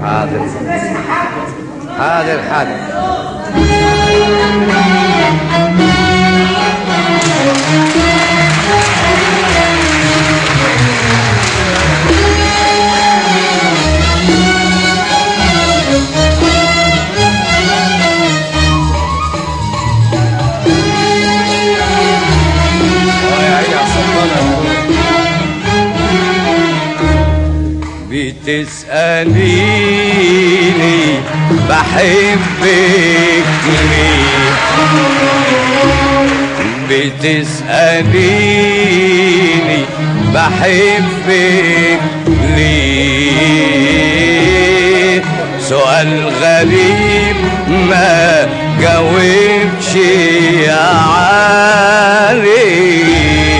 حاضر حاضر حاضر اه يا عيني على السلطانة بتسأليني بحبك ليه بتسأليني بحبك ليه سؤال غريب ما جاوبش عليه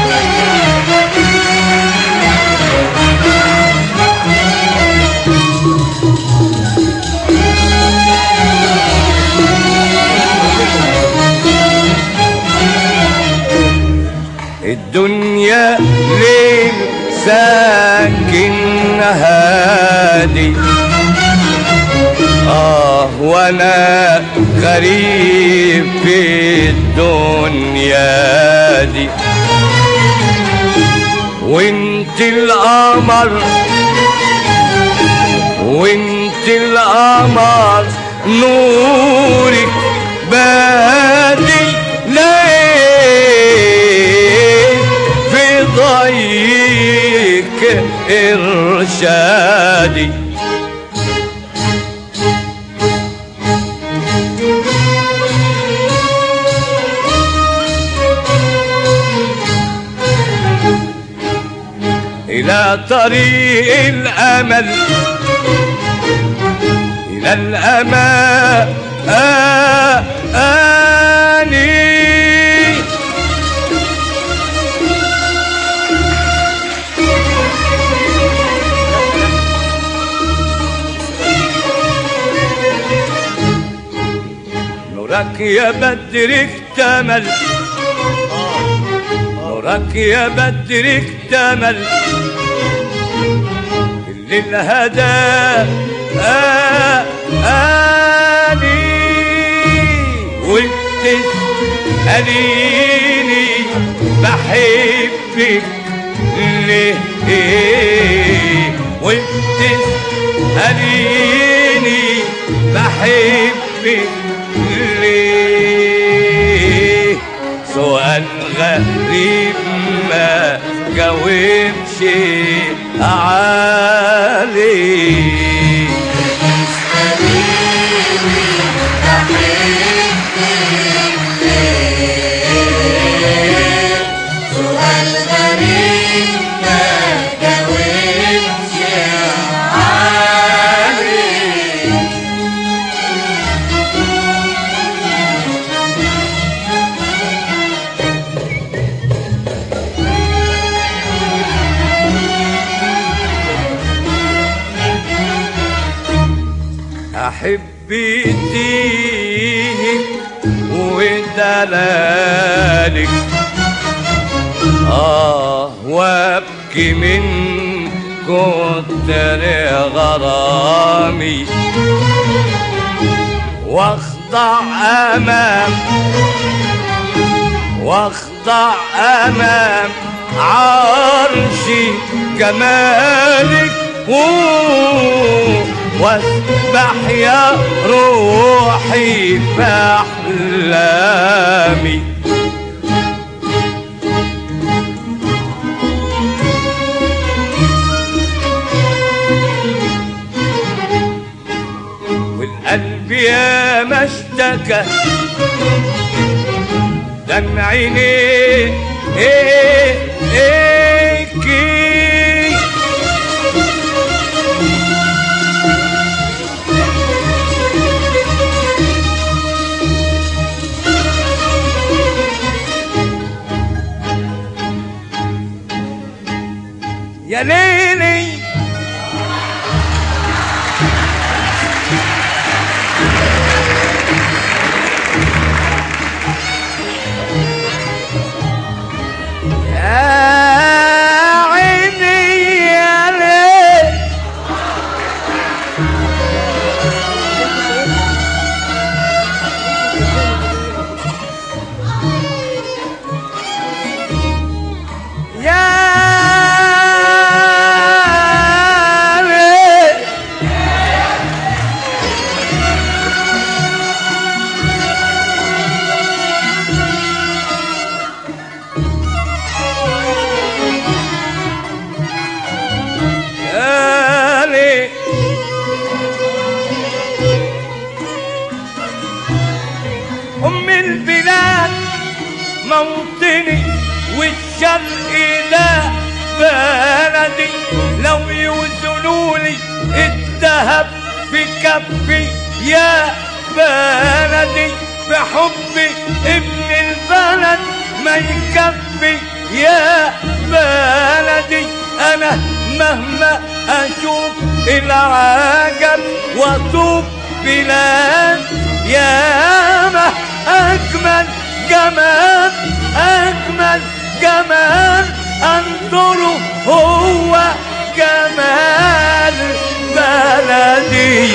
الدنيا ليل ساكن هادي آه وأنا غريب في الدنيا دي وانت القمر وانت القمر نورك بادي ليه في ضيق إرشادي إلى طريق الأمل إلى الأمان آني نورك يا بدر اكتمل نورك يا بدر اكتمل اللي الهدى آه آني وبتسأليني بحبك ليه وبتسأليني بحبك ليه سؤال غريب ما جاوبش عليه سؤال غريب ما جاوبش عليه أحب ايديك ودلالك آه وابكي من كتر غرامي واخضع أمام واخضع أمام عرشي جمالك و- واسبح يا روحي في أحلامي والقلب يا ما اشتكى دمع عينيه ايه ايه كي يا ليلي يا يا ليل يا ليل أم البلاد موطني والشرق ده بلدي لو يوزنولي الذهب في كفي يا بلدي بحبي ابن البلد ما يكفي يا بلدي انا مهما اشوف العجب واطوف بلاد يا ما اجمل جمال اجمل جمال انظروا هو جمال بلدي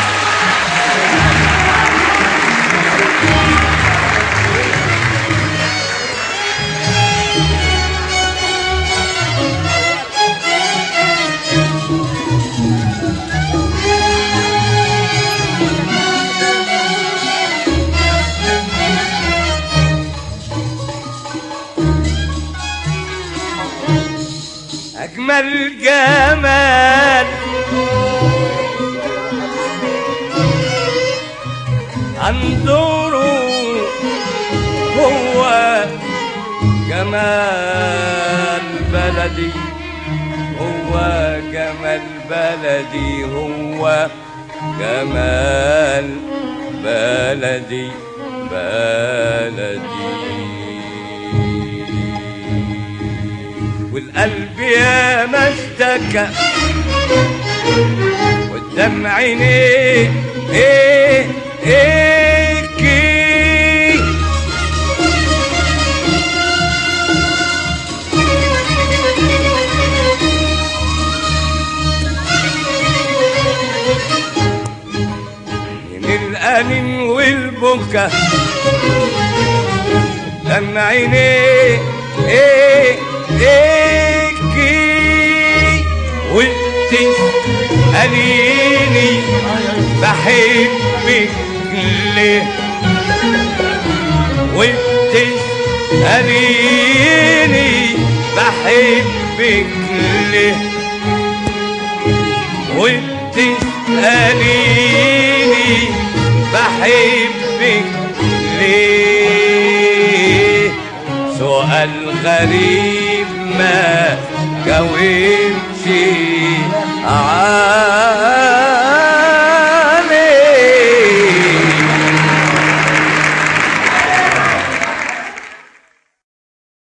أجمل جمال انظروا هو جمال بلدي هو جمال بلدي هو جمال بلدي بلدي والقلب يا ما اشتكى قدام عينيه ايه ايه كي من الأنين والبكا قدام عينيه ايه ايه كي وتسأليني بحبك ليه وتسأليني بحبك ليه وتسأليني بحبك ليه سؤال غريب ما جاوبش